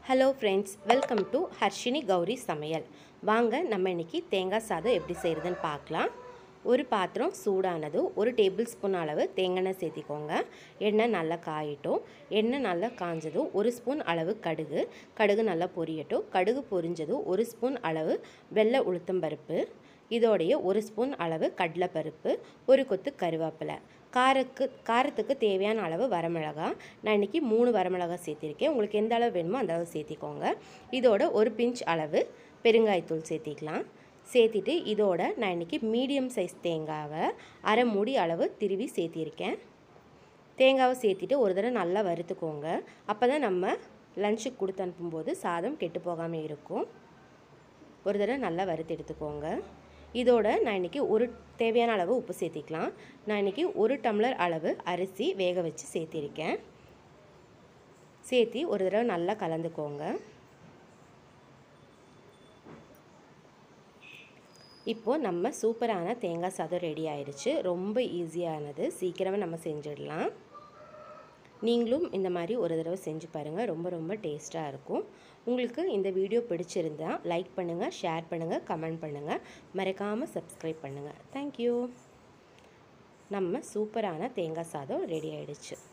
hello friends welcome to Harshini Gowri சமையல் வாங்க நம்ம இன்னைக்கு தேங்காய் சாதம் எப்படி செய்கிறதுன்னு பார்க்கலாம் ஒரு பாத்திரம் சூடானது ஒரு டேபிள் ஸ்பூன் அளவு தேங்காய் சேர்த்திக்கோங்க எண்ணெய் நல்லா காயட்டும் எண்ணெய் நல்லா காஞ்சதும் ஒரு ஸ்பூன் அளவு கடுகு கடுகு நல்லா பொரியட்டும் கடுகு பொரிஞ்சதும் ஒரு ஸ்பூன் அளவு வெள்ளை உளுத்தம்பருப்பு இதோடைய ஒரு ஸ்பூன் அளவு கடலைப்பருப்பு ஒரு கொத்து கருவேப்பிலை காரக்கு காரத்துக்கு தேவையான அளவு வரமிளகா நான் இன்றைக்கி மூணு வரமிளகா சேர்த்திருக்கேன் உங்களுக்கு எந்த அளவு வேணுமோ அந்த அளவு சேர்த்திக்கோங்க இதோட ஒரு பிஞ்ச் அளவு பெருங்காயத்தூள் சேர்த்திக்கலாம் சேர்த்திட்டு இதோட நான் இன்றைக்கி மீடியம் சைஸ் தேங்காவை அரை மூடி அளவு திருவி சேர்த்திருக்கேன் தேங்காவை சேர்த்திட்டு ஒரு தடவை நல்லா வறுத்துக்கோங்க அப்போ தான் நம்ம லஞ்சுக்கு கொடுத்து அனுப்பும்போது சாதம் கெட்டு போகாமல் இருக்கும் ஒரு தடவை நல்லா வறுத்து எடுத்துக்கோங்க இதோட நான் இன்றைக்கி ஒரு தேவையான அளவு உப்பு சேர்த்திக்கலாம் நான் இன்றைக்கி ஒரு டம்ளர் அளவு அரிசி வேக வச்சு சேர்த்திருக்கேன் சேர்த்தி ஒரு தடவை நல்லா கலந்துக்கோங்க இப்போது நம்ம சூப்பரான தேங்காய் சாதம் ரெடி ஆயிடுச்சு ரொம்ப ஈஸியானது சீக்கிரமாக நம்ம செஞ்சிடலாம் நீங்களும் இந்த மாதிரி ஒரு தடவை செஞ்சு பாருங்கள் ரொம்ப ரொம்ப டேஸ்ட்டாக இருக்கும் உங்களுக்கு இந்த வீடியோ பிடிச்சிருந்தா லைக் பண்ணுங்கள் ஷேர் பண்ணுங்கள் கமெண்ட் பண்ணுங்கள் மறக்காமல் சப்ஸ்கிரைப் பண்ணுங்கள் தேங்க்யூ நம்ம சூப்பரான தேங்காய் சாதம் ரெடி ஆயிடுச்சு